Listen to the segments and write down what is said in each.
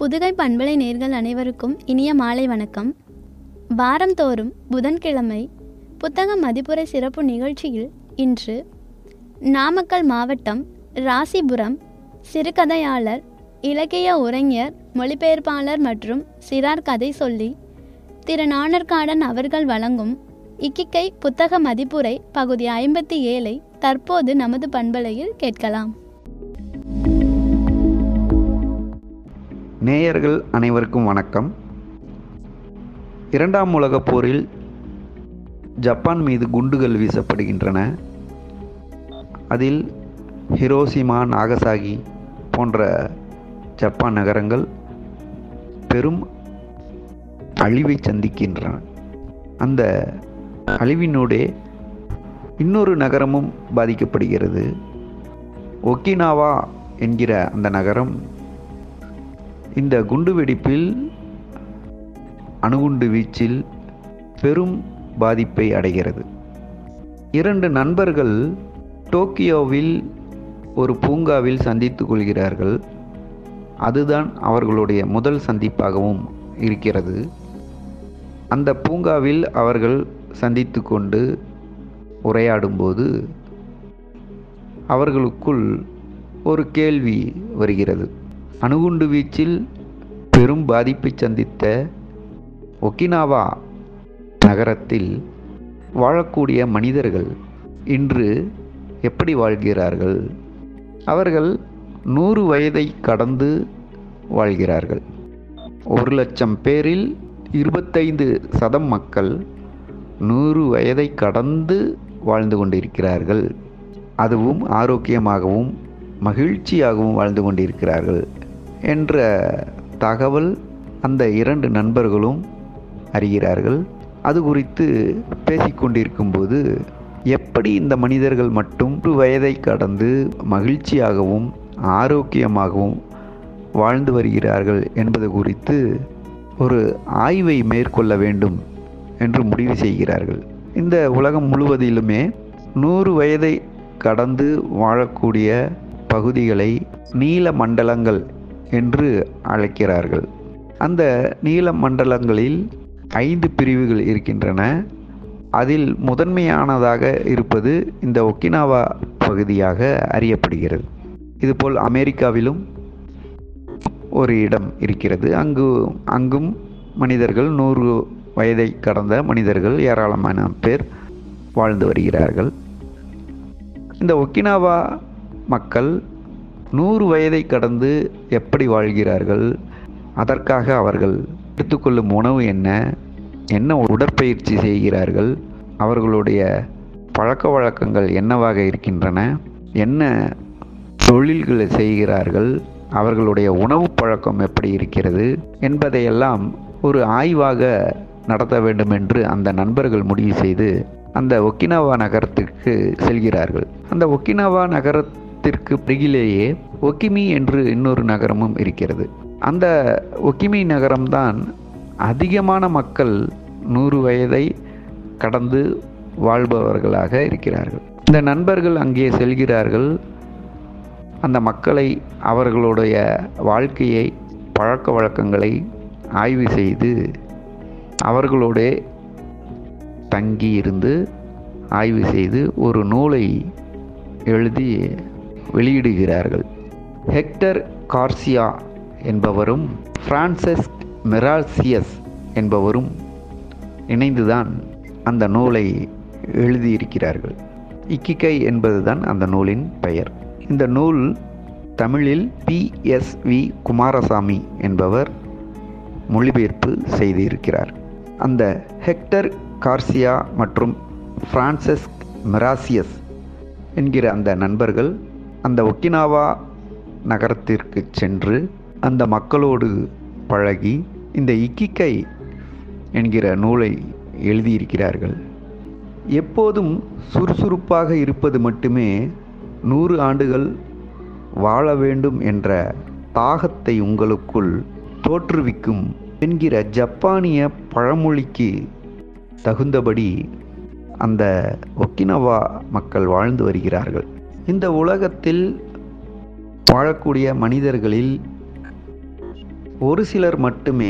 புதுகை பண்பலை நேர்கள் அனைவருக்கும் இனிய மாலை வணக்கம் வாரந்தோறும் புதன்கிழமை புத்தக மதிப்புரை சிறப்பு நிகழ்ச்சியில் இன்று நாமக்கல் மாவட்டம் ராசிபுரம் சிறுகதையாளர் இலக்கிய உரைஞர் மொழிபெயர்ப்பாளர் மற்றும் சிறார் கதை சொல்லி திரு நாணர்காடன் அவர்கள் வழங்கும் இக்கிக்கை புத்தக மதிப்புரை பகுதி ஐம்பத்தி ஏழை தற்போது நமது பண்பலையில் கேட்கலாம் நேயர்கள் அனைவருக்கும் வணக்கம் இரண்டாம் உலகப் போரில் ஜப்பான் மீது குண்டுகள் வீசப்படுகின்றன அதில் ஹிரோசிமா நாகசாகி போன்ற ஜப்பான் நகரங்கள் பெரும் அழிவை சந்திக்கின்றன அந்த அழிவினூடே இன்னொரு நகரமும் பாதிக்கப்படுகிறது ஒக்கினாவா என்கிற அந்த நகரம் இந்த குண்டுவெடிப்பில் அணுகுண்டு வீச்சில் பெரும் பாதிப்பை அடைகிறது இரண்டு நண்பர்கள் டோக்கியோவில் ஒரு பூங்காவில் சந்தித்துக் கொள்கிறார்கள் அதுதான் அவர்களுடைய முதல் சந்திப்பாகவும் இருக்கிறது அந்த பூங்காவில் அவர்கள் சந்தித்து கொண்டு உரையாடும்போது அவர்களுக்குள் ஒரு கேள்வி வருகிறது அணுகுண்டு வீச்சில் பெரும் பாதிப்பை சந்தித்த ஒக்கினாவா நகரத்தில் வாழக்கூடிய மனிதர்கள் இன்று எப்படி வாழ்கிறார்கள் அவர்கள் நூறு வயதை கடந்து வாழ்கிறார்கள் ஒரு லட்சம் பேரில் இருபத்தைந்து சதம் மக்கள் நூறு வயதை கடந்து வாழ்ந்து கொண்டிருக்கிறார்கள் அதுவும் ஆரோக்கியமாகவும் மகிழ்ச்சியாகவும் வாழ்ந்து கொண்டிருக்கிறார்கள் என்ற தகவல் அந்த இரண்டு நண்பர்களும் அறிகிறார்கள் அது குறித்து பேசிக்கொண்டிருக்கும்போது எப்படி இந்த மனிதர்கள் மட்டும் ஒரு வயதை கடந்து மகிழ்ச்சியாகவும் ஆரோக்கியமாகவும் வாழ்ந்து வருகிறார்கள் என்பது குறித்து ஒரு ஆய்வை மேற்கொள்ள வேண்டும் என்று முடிவு செய்கிறார்கள் இந்த உலகம் முழுவதிலுமே நூறு வயதை கடந்து வாழக்கூடிய பகுதிகளை நீல மண்டலங்கள் என்று அழைக்கிறார்கள் அந்த நீல மண்டலங்களில் ஐந்து பிரிவுகள் இருக்கின்றன அதில் முதன்மையானதாக இருப்பது இந்த ஒக்கினாவா பகுதியாக அறியப்படுகிறது இதுபோல் அமெரிக்காவிலும் ஒரு இடம் இருக்கிறது அங்கு அங்கும் மனிதர்கள் நூறு வயதை கடந்த மனிதர்கள் ஏராளமான பேர் வாழ்ந்து வருகிறார்கள் இந்த ஒக்கினாவா மக்கள் நூறு வயதை கடந்து எப்படி வாழ்கிறார்கள் அதற்காக அவர்கள் எடுத்துக்கொள்ளும் உணவு என்ன என்ன உடற்பயிற்சி செய்கிறார்கள் அவர்களுடைய பழக்க வழக்கங்கள் என்னவாக இருக்கின்றன என்ன தொழில்களை செய்கிறார்கள் அவர்களுடைய உணவு பழக்கம் எப்படி இருக்கிறது என்பதையெல்லாம் ஒரு ஆய்வாக நடத்த வேண்டும் என்று அந்த நண்பர்கள் முடிவு செய்து அந்த ஒக்கினாவா நகரத்திற்கு செல்கிறார்கள் அந்த ஒக்கினாவா நகரத்திற்கு அருகிலேயே ஒக்கிமி என்று இன்னொரு நகரமும் இருக்கிறது அந்த ஒக்கிமி நகரம்தான் அதிகமான மக்கள் நூறு வயதை கடந்து வாழ்பவர்களாக இருக்கிறார்கள் இந்த நண்பர்கள் அங்கே செல்கிறார்கள் அந்த மக்களை அவர்களுடைய வாழ்க்கையை பழக்க வழக்கங்களை ஆய்வு செய்து அவர்களோட தங்கி இருந்து ஆய்வு செய்து ஒரு நூலை எழுதி வெளியிடுகிறார்கள் ஹெக்டர் கார்சியா என்பவரும் பிரான்சஸ் மெராசியஸ் என்பவரும் இணைந்துதான் அந்த நூலை எழுதியிருக்கிறார்கள் இக்கிகை என்பதுதான் அந்த நூலின் பெயர் இந்த நூல் தமிழில் பி எஸ் வி குமாரசாமி என்பவர் மொழிபெயர்ப்பு செய்திருக்கிறார் அந்த ஹெக்டர் கார்சியா மற்றும் பிரான்சஸ் மெராசியஸ் என்கிற அந்த நண்பர்கள் அந்த ஒக்கினாவா நகரத்திற்கு சென்று அந்த மக்களோடு பழகி இந்த இக்கிக்கை என்கிற நூலை எழுதியிருக்கிறார்கள் எப்போதும் சுறுசுறுப்பாக இருப்பது மட்டுமே நூறு ஆண்டுகள் வாழ வேண்டும் என்ற தாகத்தை உங்களுக்குள் தோற்றுவிக்கும் என்கிற ஜப்பானிய பழமொழிக்கு தகுந்தபடி அந்த ஒக்கினவா மக்கள் வாழ்ந்து வருகிறார்கள் இந்த உலகத்தில் வாழக்கூடிய மனிதர்களில் ஒரு சிலர் மட்டுமே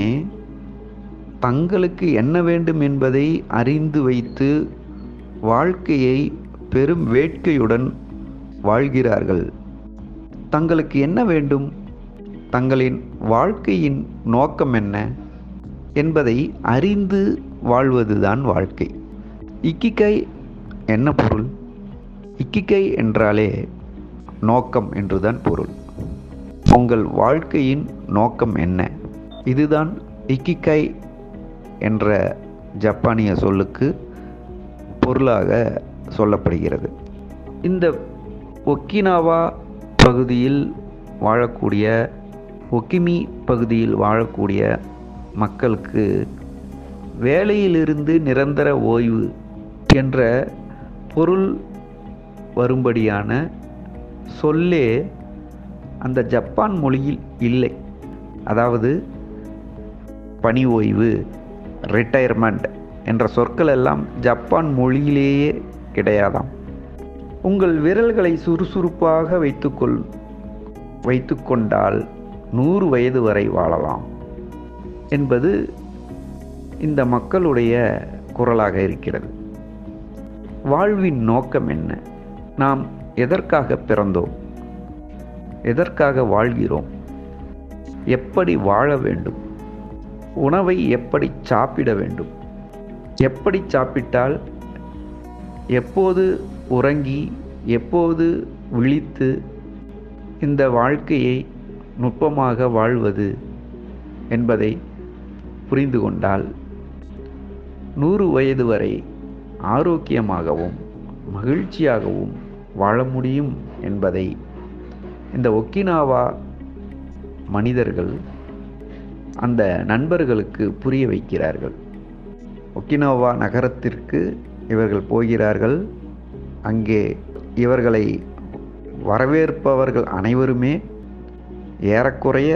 தங்களுக்கு என்ன வேண்டும் என்பதை அறிந்து வைத்து வாழ்க்கையை பெரும் வேட்கையுடன் வாழ்கிறார்கள் தங்களுக்கு என்ன வேண்டும் தங்களின் வாழ்க்கையின் நோக்கம் என்ன என்பதை அறிந்து வாழ்வதுதான் வாழ்க்கை இக்கிகை என்ன பொருள் இக்கிகை என்றாலே நோக்கம் என்றுதான் பொருள் உங்கள் வாழ்க்கையின் நோக்கம் என்ன இதுதான் இக்கிகை என்ற ஜப்பானிய சொல்லுக்கு பொருளாக சொல்லப்படுகிறது இந்த ஒக்கினாவா பகுதியில் வாழக்கூடிய ஒக்கிமி பகுதியில் வாழக்கூடிய மக்களுக்கு வேலையிலிருந்து நிரந்தர ஓய்வு என்ற பொருள் வரும்படியான சொல்லே அந்த ஜப்பான் மொழியில் இல்லை அதாவது பணி ஓய்வு ரிட்டையர்மெண்ட் என்ற சொற்கள் எல்லாம் ஜப்பான் மொழியிலேயே கிடையாதாம் உங்கள் விரல்களை சுறுசுறுப்பாக வைத்துக்கொள் வைத்துக்கொண்டால் நூறு வயது வரை வாழலாம் என்பது இந்த மக்களுடைய குரலாக இருக்கிறது வாழ்வின் நோக்கம் என்ன நாம் எதற்காக பிறந்தோம் எதற்காக வாழ்கிறோம் எப்படி வாழ வேண்டும் உணவை எப்படி சாப்பிட வேண்டும் எப்படி சாப்பிட்டால் எப்போது உறங்கி எப்போது விழித்து இந்த வாழ்க்கையை நுட்பமாக வாழ்வது என்பதை புரிந்து கொண்டால் நூறு வயது வரை ஆரோக்கியமாகவும் மகிழ்ச்சியாகவும் வாழ முடியும் என்பதை இந்த ஒக்கினாவா மனிதர்கள் அந்த நண்பர்களுக்கு புரிய வைக்கிறார்கள் ஒக்கினாவா நகரத்திற்கு இவர்கள் போகிறார்கள் அங்கே இவர்களை வரவேற்பவர்கள் அனைவருமே ஏறக்குறைய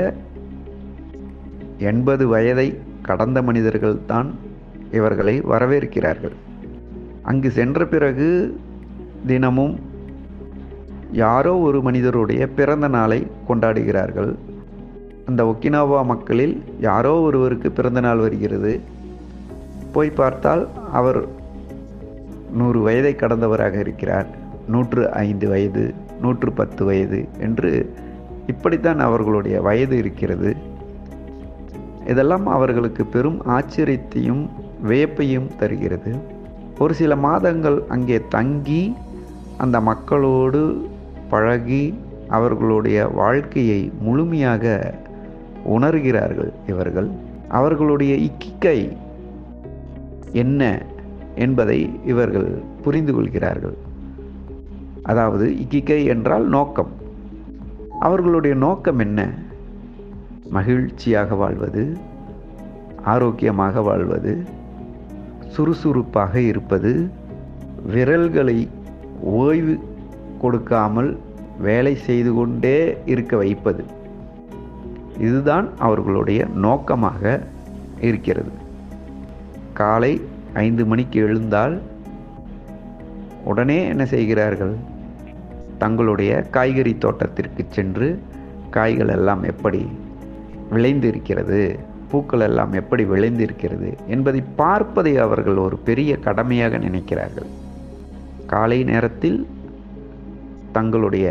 எண்பது வயதை கடந்த மனிதர்கள் தான் இவர்களை வரவேற்கிறார்கள் அங்கு சென்ற பிறகு தினமும் யாரோ ஒரு மனிதருடைய பிறந்த நாளை கொண்டாடுகிறார்கள் அந்த ஒக்கினாவா மக்களில் யாரோ ஒருவருக்கு பிறந்த நாள் வருகிறது போய் பார்த்தால் அவர் நூறு வயதை கடந்தவராக இருக்கிறார் நூற்று ஐந்து வயது நூற்று பத்து வயது என்று இப்படித்தான் அவர்களுடைய வயது இருக்கிறது இதெல்லாம் அவர்களுக்கு பெரும் ஆச்சரியத்தையும் வியப்பையும் தருகிறது ஒரு சில மாதங்கள் அங்கே தங்கி அந்த மக்களோடு பழகி அவர்களுடைய வாழ்க்கையை முழுமையாக உணர்கிறார்கள் இவர்கள் அவர்களுடைய இக்கிக்கை என்ன என்பதை இவர்கள் புரிந்து கொள்கிறார்கள் அதாவது இக்கிக்கை என்றால் நோக்கம் அவர்களுடைய நோக்கம் என்ன மகிழ்ச்சியாக வாழ்வது ஆரோக்கியமாக வாழ்வது சுறுசுறுப்பாக இருப்பது விரல்களை ஓய்வு கொடுக்காமல் வேலை செய்து கொண்டே இருக்க வைப்பது இதுதான் அவர்களுடைய நோக்கமாக இருக்கிறது காலை ஐந்து மணிக்கு எழுந்தால் உடனே என்ன செய்கிறார்கள் தங்களுடைய காய்கறி தோட்டத்திற்கு சென்று காய்கள் எல்லாம் எப்படி விளைந்து இருக்கிறது பூக்கள் எல்லாம் எப்படி விளைந்து இருக்கிறது என்பதை பார்ப்பதை அவர்கள் ஒரு பெரிய கடமையாக நினைக்கிறார்கள் காலை நேரத்தில் தங்களுடைய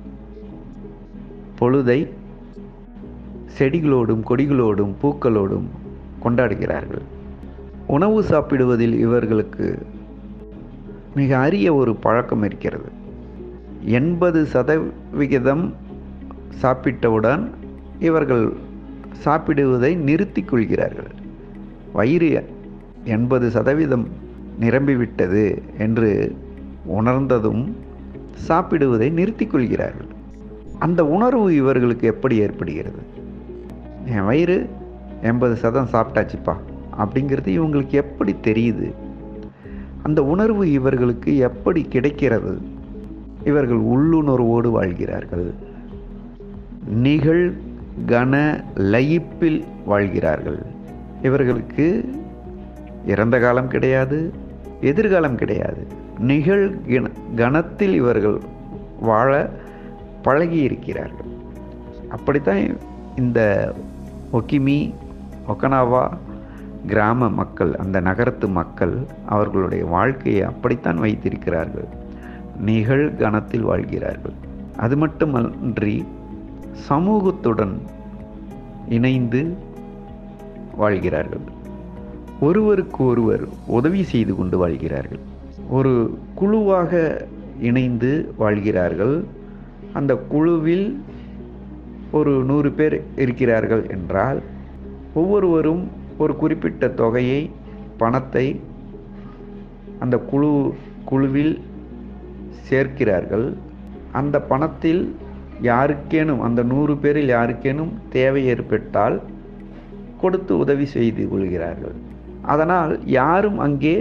பொழுதை செடிகளோடும் கொடிகளோடும் பூக்களோடும் கொண்டாடுகிறார்கள் உணவு சாப்பிடுவதில் இவர்களுக்கு மிக அரிய ஒரு பழக்கம் இருக்கிறது எண்பது சதவிகிதம் சாப்பிட்டவுடன் இவர்கள் சாப்பிடுவதை நிறுத்தி கொள்கிறார்கள் வயிறு எண்பது சதவீதம் நிரம்பிவிட்டது என்று உணர்ந்ததும் சாப்பிடுவதை நிறுத்தி கொள்கிறார்கள் அந்த உணர்வு இவர்களுக்கு எப்படி ஏற்படுகிறது என் வயிறு எண்பது சதம் சாப்பிட்டாச்சுப்பா அப்படிங்கிறது இவங்களுக்கு எப்படி தெரியுது அந்த உணர்வு இவர்களுக்கு எப்படி கிடைக்கிறது இவர்கள் உள்ளுணர்வோடு வாழ்கிறார்கள் நிகழ் கன லயிப்பில் வாழ்கிறார்கள் இவர்களுக்கு இறந்த காலம் கிடையாது எதிர்காலம் கிடையாது நிகழ் கண கணத்தில் இவர்கள் வாழ பழகி இருக்கிறார்கள் அப்படித்தான் இந்த ஒக்கிமி ஒக்கனாவா கிராம மக்கள் அந்த நகரத்து மக்கள் அவர்களுடைய வாழ்க்கையை அப்படித்தான் வைத்திருக்கிறார்கள் நிகழ்கணத்தில் வாழ்கிறார்கள் அது மட்டுமன்றி சமூகத்துடன் இணைந்து வாழ்கிறார்கள் ஒருவருக்கு ஒருவர் உதவி செய்து கொண்டு வாழ்கிறார்கள் ஒரு குழுவாக இணைந்து வாழ்கிறார்கள் அந்த குழுவில் ஒரு நூறு பேர் இருக்கிறார்கள் என்றால் ஒவ்வொருவரும் ஒரு குறிப்பிட்ட தொகையை பணத்தை அந்த குழு குழுவில் சேர்க்கிறார்கள் அந்த பணத்தில் யாருக்கேனும் அந்த நூறு பேரில் யாருக்கேனும் தேவை ஏற்பட்டால் கொடுத்து உதவி செய்து கொள்கிறார்கள் அதனால் யாரும் அங்கே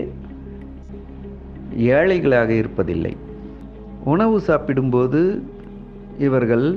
ஏழைகளாக இருப்பதில்லை உணவு சாப்பிடும்போது இவர்கள்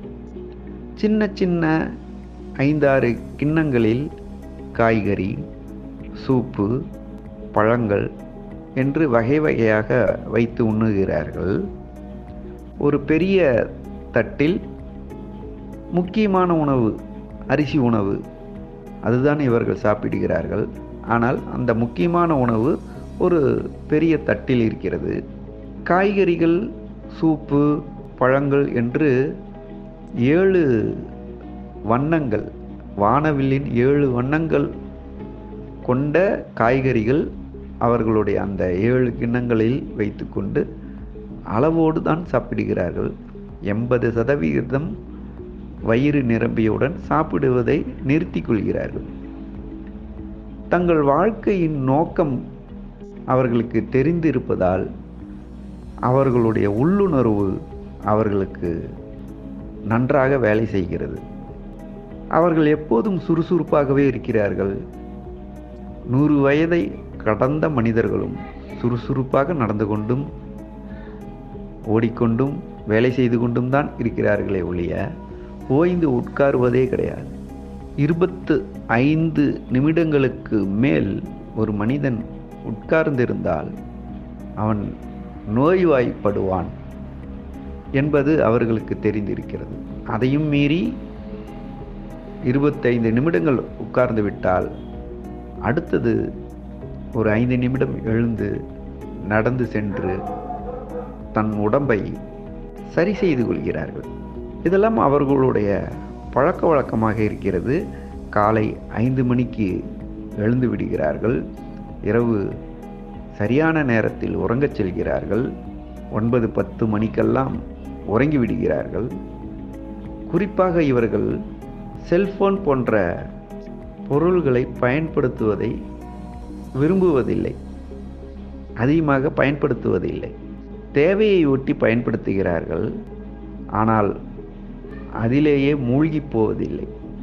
சின்ன சின்ன ஐந்தாறு கிண்ணங்களில் காய்கறி சூப்பு பழங்கள் என்று வகை வகையாக வைத்து உண்ணுகிறார்கள் ஒரு பெரிய தட்டில் முக்கியமான உணவு அரிசி உணவு அதுதான் இவர்கள் சாப்பிடுகிறார்கள் ஆனால் அந்த முக்கியமான உணவு ஒரு பெரிய தட்டில் இருக்கிறது காய்கறிகள் சூப்பு பழங்கள் என்று ஏழு வண்ணங்கள் வானவில்லின் ஏழு வண்ணங்கள் கொண்ட காய்கறிகள் அவர்களுடைய அந்த ஏழு கிண்ணங்களில் வைத்துக்கொண்டு அளவோடு தான் சாப்பிடுகிறார்கள் எண்பது சதவிகிதம் வயிறு நிரம்பியவுடன் சாப்பிடுவதை நிறுத்தி கொள்கிறார்கள் தங்கள் வாழ்க்கையின் நோக்கம் அவர்களுக்கு தெரிந்திருப்பதால் அவர்களுடைய உள்ளுணர்வு அவர்களுக்கு நன்றாக வேலை செய்கிறது அவர்கள் எப்போதும் சுறுசுறுப்பாகவே இருக்கிறார்கள் நூறு வயதை கடந்த மனிதர்களும் சுறுசுறுப்பாக நடந்து கொண்டும் ஓடிக்கொண்டும் வேலை செய்து கொண்டும் தான் இருக்கிறார்களே ஒழிய ஓய்ந்து உட்காருவதே கிடையாது இருபத்து ஐந்து நிமிடங்களுக்கு மேல் ஒரு மனிதன் உட்கார்ந்திருந்தால் அவன் நோய்வாய்ப்படுவான் என்பது அவர்களுக்கு தெரிந்திருக்கிறது அதையும் மீறி இருபத்தைந்து நிமிடங்கள் உட்கார்ந்து விட்டால் அடுத்தது ஒரு ஐந்து நிமிடம் எழுந்து நடந்து சென்று தன் உடம்பை சரி செய்து கொள்கிறார்கள் இதெல்லாம் அவர்களுடைய பழக்க வழக்கமாக இருக்கிறது காலை ஐந்து மணிக்கு எழுந்து விடுகிறார்கள் இரவு சரியான நேரத்தில் உறங்கச் செல்கிறார்கள் ஒன்பது பத்து மணிக்கெல்லாம் உறங்கி விடுகிறார்கள் குறிப்பாக இவர்கள் செல்போன் போன்ற பொருள்களை பயன்படுத்துவதை விரும்புவதில்லை அதிகமாக பயன்படுத்துவதில்லை தேவையை ஒட்டி பயன்படுத்துகிறார்கள் ஆனால் அதிலேயே மூழ்கி போவதில்லை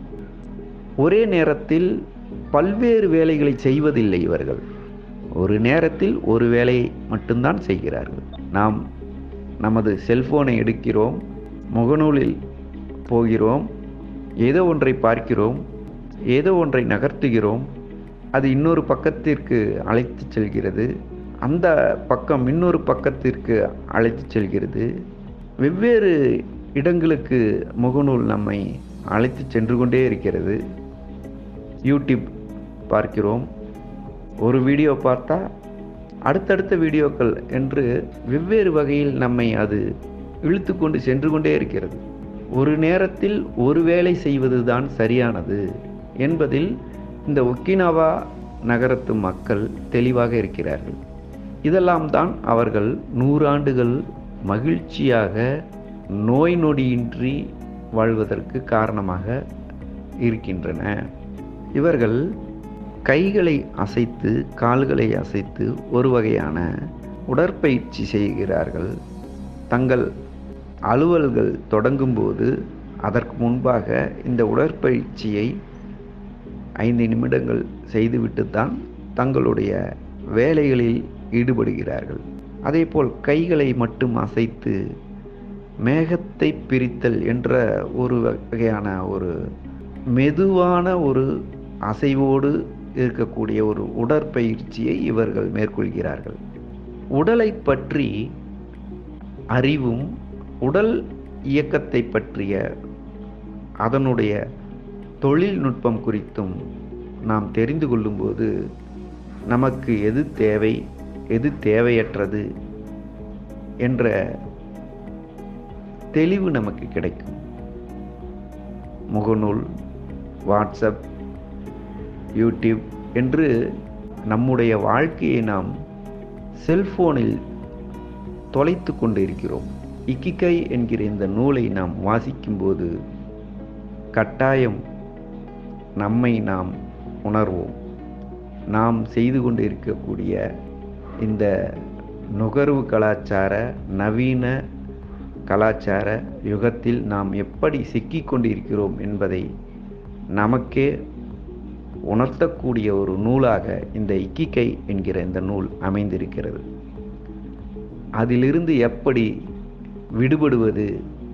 ஒரே நேரத்தில் பல்வேறு வேலைகளை செய்வதில்லை இவர்கள் ஒரு நேரத்தில் ஒரு வேலையை மட்டும்தான் செய்கிறார்கள் நாம் நமது செல்போனை எடுக்கிறோம் முகநூலில் போகிறோம் ஏதோ ஒன்றை பார்க்கிறோம் ஏதோ ஒன்றை நகர்த்துகிறோம் அது இன்னொரு பக்கத்திற்கு அழைத்து செல்கிறது அந்த பக்கம் இன்னொரு பக்கத்திற்கு அழைத்து செல்கிறது வெவ்வேறு இடங்களுக்கு முகநூல் நம்மை அழைத்து சென்று கொண்டே இருக்கிறது யூடியூப் பார்க்கிறோம் ஒரு வீடியோ பார்த்தா அடுத்தடுத்த வீடியோக்கள் என்று வெவ்வேறு வகையில் நம்மை அது இழுத்து கொண்டு சென்று கொண்டே இருக்கிறது ஒரு நேரத்தில் ஒரு வேலை செய்வதுதான் சரியானது என்பதில் இந்த ஒக்கினாவா நகரத்து மக்கள் தெளிவாக இருக்கிறார்கள் இதெல்லாம் தான் அவர்கள் நூறாண்டுகள் மகிழ்ச்சியாக நோய் நொடியின்றி வாழ்வதற்கு காரணமாக இருக்கின்றன இவர்கள் கைகளை அசைத்து கால்களை அசைத்து ஒரு வகையான உடற்பயிற்சி செய்கிறார்கள் தங்கள் அலுவல்கள் தொடங்கும்போது அதற்கு முன்பாக இந்த உடற்பயிற்சியை ஐந்து நிமிடங்கள் செய்துவிட்டு தான் தங்களுடைய வேலைகளில் ஈடுபடுகிறார்கள் அதேபோல் கைகளை மட்டும் அசைத்து மேகத்தை பிரித்தல் என்ற ஒரு வகையான ஒரு மெதுவான ஒரு அசைவோடு இருக்கக்கூடிய ஒரு உடற்பயிற்சியை இவர்கள் மேற்கொள்கிறார்கள் உடலை பற்றி அறிவும் உடல் இயக்கத்தை பற்றிய அதனுடைய தொழில்நுட்பம் குறித்தும் நாம் தெரிந்து கொள்ளும்போது நமக்கு எது தேவை எது தேவையற்றது என்ற தெளிவு நமக்கு கிடைக்கும் முகநூல் வாட்ஸ்அப் யூடியூப் என்று நம்முடைய வாழ்க்கையை நாம் செல்போனில் தொலைத்து கொண்டு இருக்கிறோம் இக்கிகை என்கிற இந்த நூலை நாம் வாசிக்கும்போது கட்டாயம் நம்மை நாம் உணர்வோம் நாம் செய்து கொண்டு இருக்கக்கூடிய இந்த நுகர்வு கலாச்சார நவீன கலாச்சார யுகத்தில் நாம் எப்படி சிக்கிக் கொண்டிருக்கிறோம் என்பதை நமக்கே உணர்த்தக்கூடிய ஒரு நூலாக இந்த இக்கிகை என்கிற இந்த நூல் அமைந்திருக்கிறது அதிலிருந்து எப்படி விடுபடுவது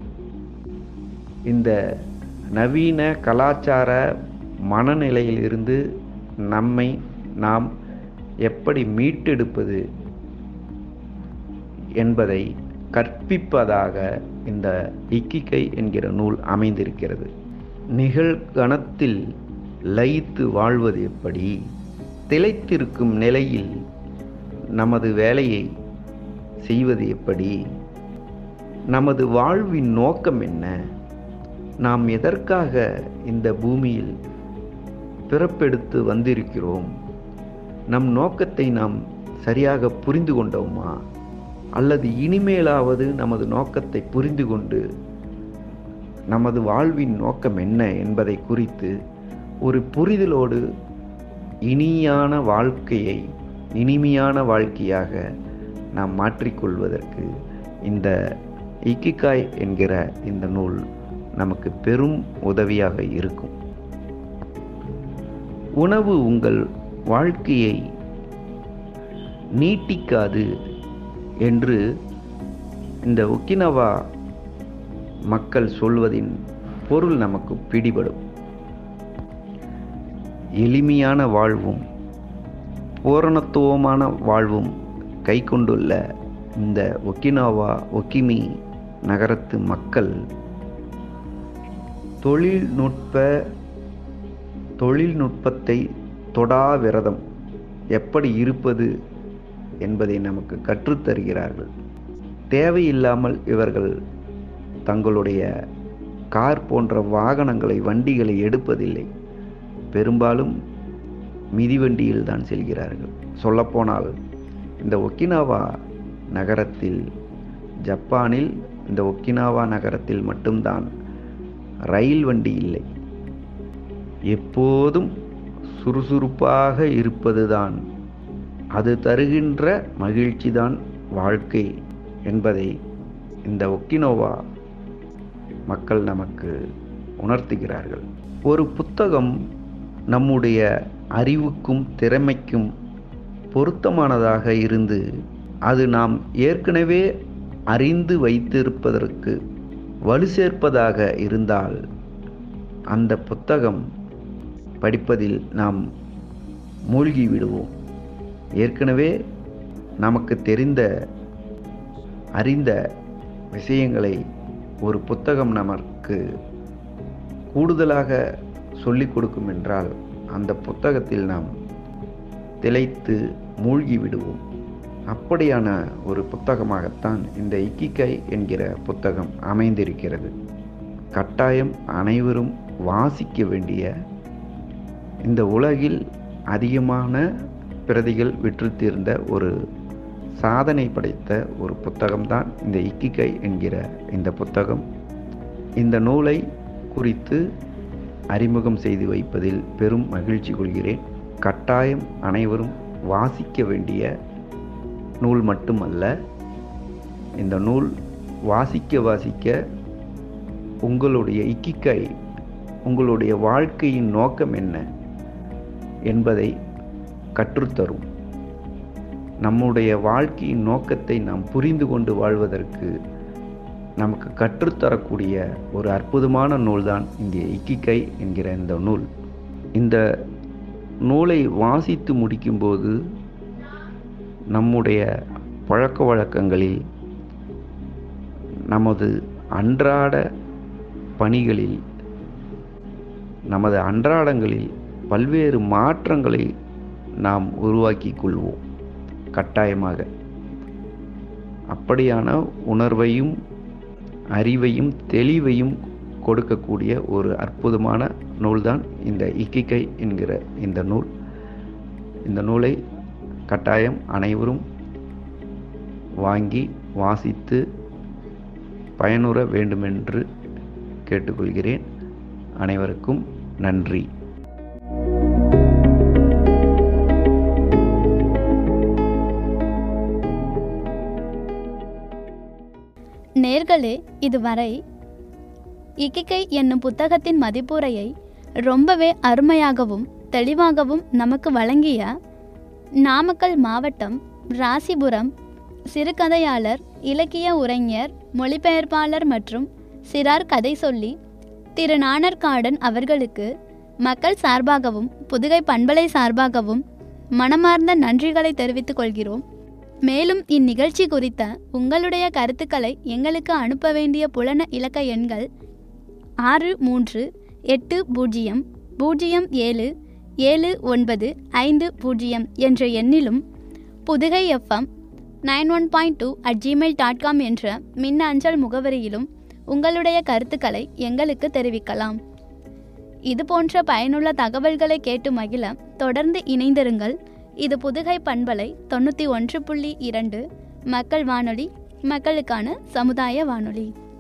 இந்த நவீன கலாச்சார மனநிலையிலிருந்து நம்மை நாம் எப்படி மீட்டெடுப்பது என்பதை கற்பிப்பதாக இந்த இக்கிகை என்கிற நூல் அமைந்திருக்கிறது நிகழ்கணத்தில் லயித்து வாழ்வது எப்படி திளைத்திருக்கும் நிலையில் நமது வேலையை செய்வது எப்படி நமது வாழ்வின் நோக்கம் என்ன நாம் எதற்காக இந்த பூமியில் பிறப்பெடுத்து வந்திருக்கிறோம் நம் நோக்கத்தை நாம் சரியாக புரிந்து கொண்டோமா அல்லது இனிமேலாவது நமது நோக்கத்தை புரிந்து கொண்டு நமது வாழ்வின் நோக்கம் என்ன என்பதை குறித்து ஒரு புரிதலோடு இனியான வாழ்க்கையை இனிமையான வாழ்க்கையாக நாம் மாற்றிக்கொள்வதற்கு இந்த இக்கிகாய் என்கிற இந்த நூல் நமக்கு பெரும் உதவியாக இருக்கும் உணவு உங்கள் வாழ்க்கையை நீட்டிக்காது என்று இந்த ஒக்கினவா மக்கள் சொல்வதின் பொருள் நமக்கு பிடிபடும் எளிமையான வாழ்வும் பூரணத்துவமான வாழ்வும் கை கொண்டுள்ள இந்த ஒக்கினாவா ஒக்கிமி நகரத்து மக்கள் தொழில்நுட்ப தொழில்நுட்பத்தை தொடா விரதம் எப்படி இருப்பது என்பதை நமக்கு கற்றுத்தருகிறார்கள் தேவையில்லாமல் இவர்கள் தங்களுடைய கார் போன்ற வாகனங்களை வண்டிகளை எடுப்பதில்லை பெரும்பாலும் மிதிவண்டியில் தான் செல்கிறார்கள் சொல்லப்போனால் இந்த ஒக்கினாவா நகரத்தில் ஜப்பானில் இந்த ஒக்கினாவா நகரத்தில் மட்டும்தான் ரயில் வண்டி இல்லை எப்போதும் சுறுசுறுப்பாக இருப்பதுதான் அது தருகின்ற மகிழ்ச்சிதான் வாழ்க்கை என்பதை இந்த ஒக்கினோவா மக்கள் நமக்கு உணர்த்துகிறார்கள் ஒரு புத்தகம் நம்முடைய அறிவுக்கும் திறமைக்கும் பொருத்தமானதாக இருந்து அது நாம் ஏற்கனவே அறிந்து வைத்திருப்பதற்கு வலு சேர்ப்பதாக இருந்தால் அந்த புத்தகம் படிப்பதில் நாம் மூழ்கி விடுவோம் ஏற்கனவே நமக்கு தெரிந்த அறிந்த விஷயங்களை ஒரு புத்தகம் நமக்கு கூடுதலாக சொல்லிக் கொடுக்கும் என்றால் அந்த புத்தகத்தில் நாம் திளைத்து மூழ்கி விடுவோம் அப்படியான ஒரு புத்தகமாகத்தான் இந்த இக்கிகை என்கிற புத்தகம் அமைந்திருக்கிறது கட்டாயம் அனைவரும் வாசிக்க வேண்டிய இந்த உலகில் அதிகமான பிரதிகள் விற்று தீர்ந்த ஒரு சாதனை படைத்த ஒரு புத்தகம்தான் இந்த இக்கிகை என்கிற இந்த புத்தகம் இந்த நூலை குறித்து அறிமுகம் செய்து வைப்பதில் பெரும் மகிழ்ச்சி கொள்கிறேன் கட்டாயம் அனைவரும் வாசிக்க வேண்டிய நூல் மட்டுமல்ல இந்த நூல் வாசிக்க வாசிக்க உங்களுடைய இக்கிக்கை உங்களுடைய வாழ்க்கையின் நோக்கம் என்ன என்பதை கற்றுத்தரும் நம்முடைய வாழ்க்கையின் நோக்கத்தை நாம் புரிந்து கொண்டு வாழ்வதற்கு நமக்கு கற்றுத்தரக்கூடிய ஒரு அற்புதமான நூல்தான் இந்த இக்கிக்கை என்கிற இந்த நூல் இந்த நூலை வாசித்து முடிக்கும்போது நம்முடைய பழக்க வழக்கங்களில் நமது அன்றாட பணிகளில் நமது அன்றாடங்களில் பல்வேறு மாற்றங்களை நாம் உருவாக்கி கொள்வோம் கட்டாயமாக அப்படியான உணர்வையும் அறிவையும் தெளிவையும் கொடுக்கக்கூடிய ஒரு அற்புதமான நூல்தான் இந்த இக்கிகை என்கிற இந்த நூல் இந்த நூலை கட்டாயம் அனைவரும் வாங்கி வாசித்து பயனுற வேண்டுமென்று கேட்டுக்கொள்கிறேன் அனைவருக்கும் நன்றி நேர்களே இதுவரை இக்கிகை என்னும் புத்தகத்தின் மதிப்புரையை ரொம்பவே அருமையாகவும் தெளிவாகவும் நமக்கு வழங்கிய நாமக்கல் மாவட்டம் ராசிபுரம் சிறுகதையாளர் இலக்கிய உரைஞர் மொழிபெயர்ப்பாளர் மற்றும் சிறார் கதை சொல்லி திரு நாணர்காடன் அவர்களுக்கு மக்கள் சார்பாகவும் புதுகை பண்பலை சார்பாகவும் மனமார்ந்த நன்றிகளை தெரிவித்துக் கொள்கிறோம் மேலும் இந்நிகழ்ச்சி குறித்த உங்களுடைய கருத்துக்களை எங்களுக்கு அனுப்ப வேண்டிய புலன இலக்க எண்கள் ஆறு மூன்று எட்டு பூஜ்ஜியம் பூஜ்ஜியம் ஏழு ஏழு ஒன்பது ஐந்து பூஜ்ஜியம் என்ற எண்ணிலும் Pudugai FM nine one point two at Gmail dot com என்ற மின் அஞ்சல் முகவரியிலும் உங்களுடைய கருத்துக்களை எங்களுக்கு தெரிவிக்கலாம் இது போன்ற பயனுள்ள தகவல்களை கேட்டு மகிழ தொடர்ந்து இணைந்திருங்கள் இது புதுகை பண்பலை தொண்ணூற்றி ஒன்று புள்ளி இரண்டு மக்கள் வானொலி மக்களுக்கான சமுதாய வானொலி